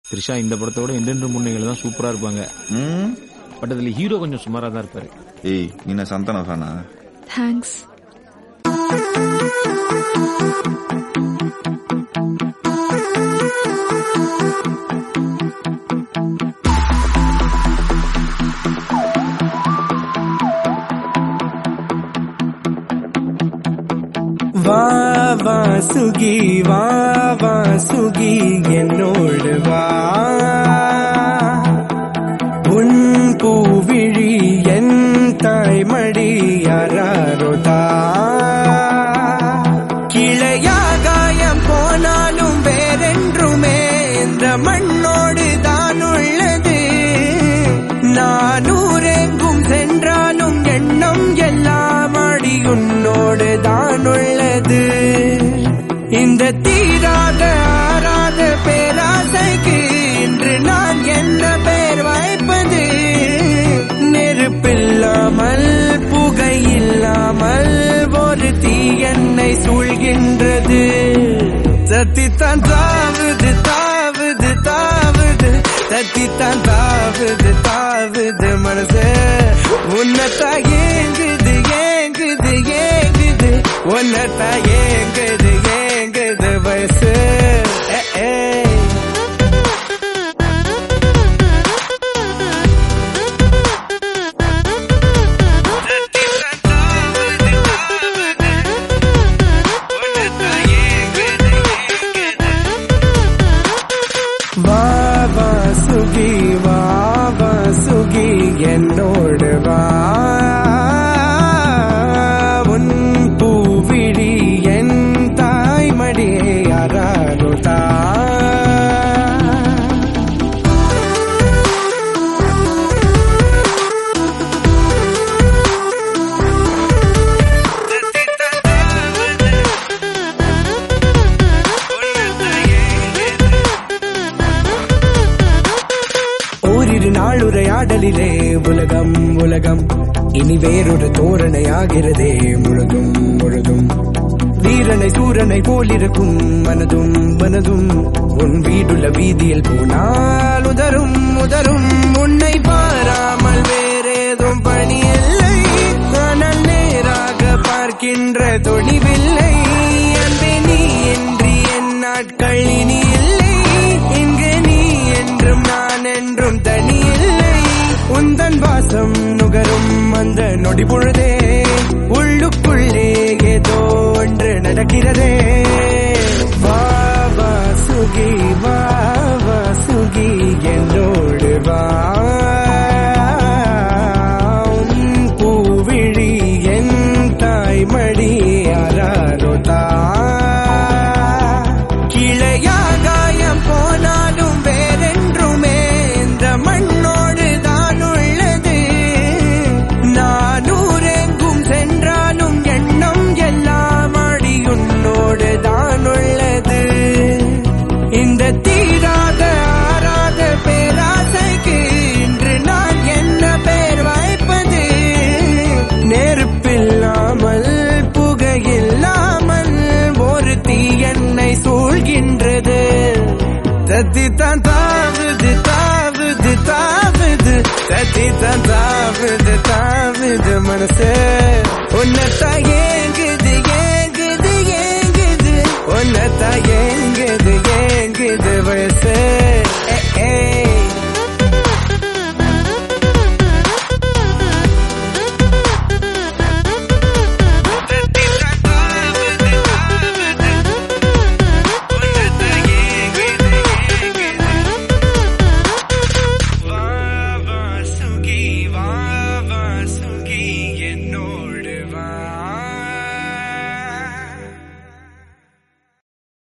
த்ரிஷா இந்த படத்தோட எந்தென்று முன்னைகள் தான் சூப்பரா இருப்பாங்க ம் பட் அதுல ஹீரோ கொஞ்சம் சுமாரா தான் இருப்பாரு ஏய் நீ என்ன சந்தான ஃபேனா தேங்க்ஸ் வா வா சுகி வா வா சுகி என்னோடு வா உன் பூவிழி என் தாய்மடி யாரோதா கிளையாகாயம் போனாலும் வேறென்றுமே இந்த மண்ணோடு தான் உள்ளது நானூரெங்கும் சென்றாலும் எண்ணம் எல்லாம் அடி உன்னோடு தான் உள்ளது இந்த தீராத ஆறாத பேராசைக்கு இன்று நான் என்ன பேர் வைப்பது நெருப்பில்லாமல் புகை இல்லாமல் ஒரு தீ என்னை சூழ்கின்றது தத்தித்தான் தாவுது தாவுது தாவுது தத்தித்தான் தாவுது தாவுது மனசு உன்னத்தா ஏங்குது ஏங்குது ஏங்குது உன்னத்தா ஏங்குது ஏங்குது வயசு ஏ, ஏ. வா வா சுகி வா வா சுகி என்னோடு வா உன் பூவிழி என் தாய்மடியை யாராருதா ஓரிரு நாளுரையாடலிலே உலகம் உலகம் இனி வேறொரு தோரணையாகிறதே முழுதும் முழுதும் வீரனை சூரனை போலிருக்கும் மனதும் மனதும் உன் வீடுள்ள வீதியில் போனால் உதரும் உதரும் உன்னை பாராமல் வேறேதும் பணி இல்லை ஆனால் நேராக பார்க்கின்ற துணிவில்லை அன்பே நீ என்று என் நாட்கள் இனி இல்லை இங்கு நீ என்றும் நான் என்றும் தனி இல்லை உந்தன் வாசம் நுகரும் அந்த நொடி பொழுதே உள்ளுக்குள்ளே ஏதோ ஒன்று நடக்கிறதே வா வா சுகி வா வா சுகி என்னோடு வா உன் பூவிழி என் தாய்மடி யாரோதா கிளையாகாயம் போனாலும் வேறென்றுமே இந்த மண்ணோடு தான் உள்ளது நானூரெங்கும் சென்றாலும் எண்ணம் எல்லாம் அடி உன்னோடு தான் உள்ளது இந்த தீராத ஆறாத பேராசைக்கு இன்று நான் என்ன பேர் வைப்பது நெருப்பில்லாமல் புகையில்லாமல் ஒரு தீ என்னை சூழ்கின்றது தத்தித்தான் தாவுது தாவுது தாவுது தத்தித்தான் தாவுது தாவுது மனசு உன்னத்தா ஏங்குது ஏங்குது ஏங்குது உன்னத்தா ஏங்குது ஏங்குது வயசு